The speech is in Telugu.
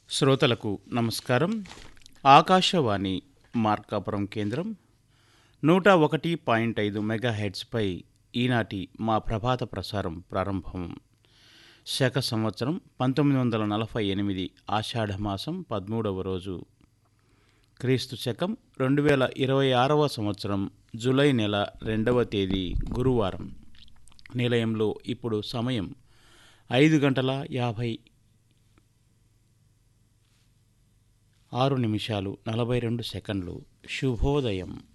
శ్రోతలకు నమస్కారం ఆకాశవాణి మార్కాపురం కేంద్రం నూట ఒకటి పాయింట్ ఐదు మెగాహెడ్స్పై ఈనాటి మా ప్రభాత ప్రసారం ప్రారంభం శక సంవత్సరం పంతొమ్మిది వందల నలభై ఎనిమిది ఆషాఢమాసం పదమూడవ రోజు క్రీస్తు శకం రెండు వేల ఇరవై ఆరవ సంవత్సరం జూలై నెల రెండవ తేదీ గురువారం నిలయంలో ఇప్పుడు సమయం ఐదు గంటల యాభై ఆరు నిమిషాలు నలభై రెండు సెకండ్లు శుభోదయం